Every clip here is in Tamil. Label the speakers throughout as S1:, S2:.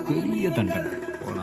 S1: பெரிய தண்டனை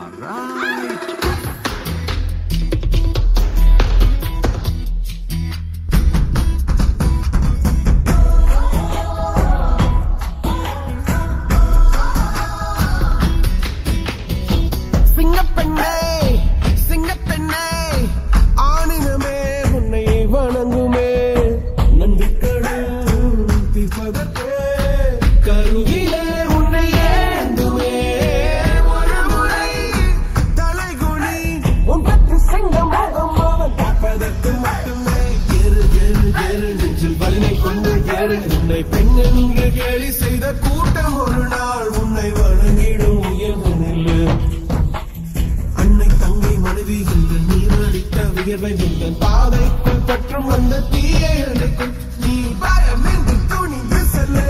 S2: சிங்கப்பெண்ணே சிங்கப்பெண்ணே ஆணினமே உன்னை வணங்குமே நந்திக்கடல் திப்பதற்கே கருவிலே உன்னை ஏந்துமே ஒரு முறை தலைகுனி உன் பற்றி சிங்கம் முகம் பார்ப்பதற்கு மட்டுமே ஏறு ஏறு ஏறு நெஞ்சில் வலிமை கொண்டு ஏறு உன்னை பெண் என்று கேலி செய்த கூட்டம் ஒரு நாள் உன்னை வணங்கிடும் உயர்ந்து நில்லு அன்னை தங்கை மனைவி என்று நீர் அடித்த வியர்வை உங்கள் பாதைக்குள் பற்றும் அந்த தீயை அணைக்கும் நீ பயமின்றி துணிந்து செல்ல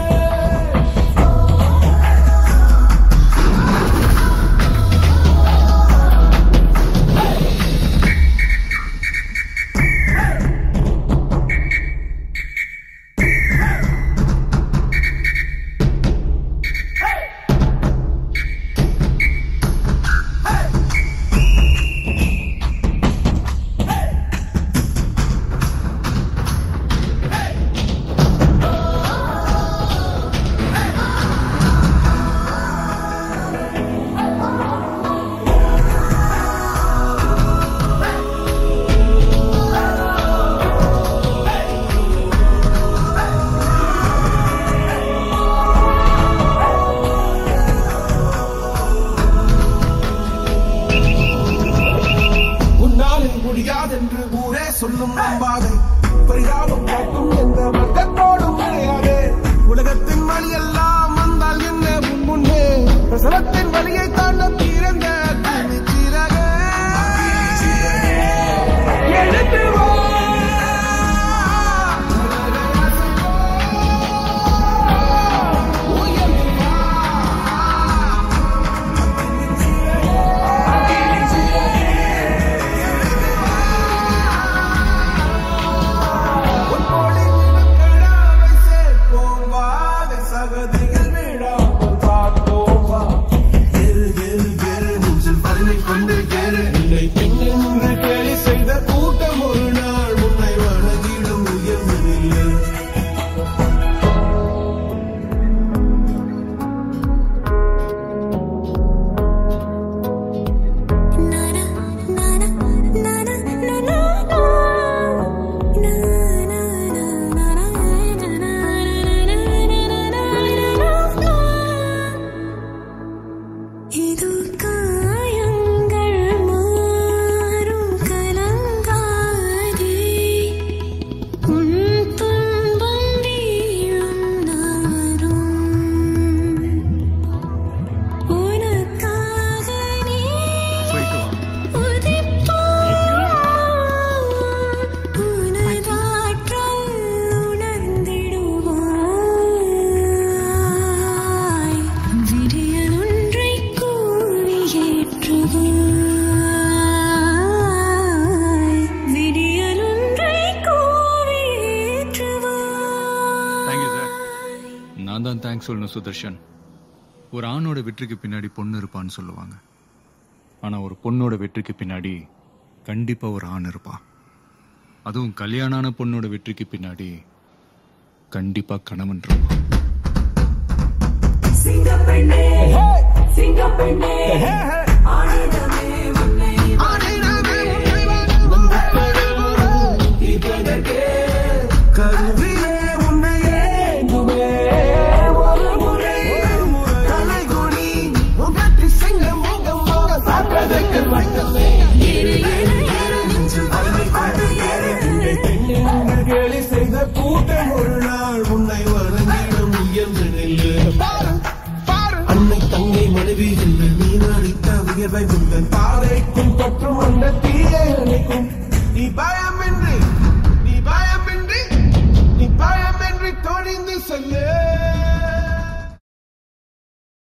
S2: உன்னாலே முடியாதென்று ஊரே சொல்லும் நம்பாதே பரிதாபம் காட்டும் எந்த வர்க்கத்தோடும் கிடையாது உலகத்தின் வழி எல்லாம் வந்தால் என்ன உன் முன்னே பிரசவத்தின் வழியை தாண்ட பிறந்த பூமி சிறகே. எழுந்து வா. உயர்ந்து வா. உன்னோடு நிலக்கடாவை சேர்ப்போம் வாதை சகதிகள் விழாமல் பார்த்தோம் வா. ஏறு, ஏறு, ஏறு, நெஞ்சில் வலிமை கொண்டு ஏறு. இல்லை பின்னென்று கேலி செய்த கூட்டம் ஒரு நாள் உன்னை வணங்கிடும் உயர்ந்து நில்லு.
S3: இது காயங்கள் மாறும் கலங்காதே உன் துன்பம் வீழும் நாரும் உனக்காக நீ
S1: தேங்க்யூ சார் நான் தான் தேங்க்ஸ் சொல்லணும் சுதர்ஷன் ஒரு ஆணோட வெற்றிக்கு பின்னாடி பொண்ணு இருப்பான்னு சொல்லுவாங்க ஆனா ஒரு பொண்ணோட வெற்றிக்கு பின்னாடி கண்டிப்பா ஒரு ஆண் இருப்பான் அதுவும் கல்யாணான பொண்ணோட வெற்றிக்கு பின்னாடி கண்டிப்பா கணவன் இருப்பான்
S2: கருவிலே உன்னை ஏந்துமே ஒரு முறை தலைகுனி உன் பற்றி சிங்கம் முகம் போக பார்ப்பதற்கு மட்டுமே ஏறு, ஏறு, ஏறு, நெஞ்சில் வலிமை கொண்டு ஏறு. உன்னை பெண் என்று கேலி செய்த கூட்டம் ஒரு நாள் உன்னை வணங்கிடும் உயர்ந்து நில்லு பாரு, பாரு. அன்னை தங்கை மனைவி என்று நீ அடித்த உயர்வை உங்கள் பாதைக்கும் பற்றும் அந்த தீயை அணைக்கும் நீ பயமின்றி நீ பயமின்றி நீ பயமின்றி தொழிந்து செல்லு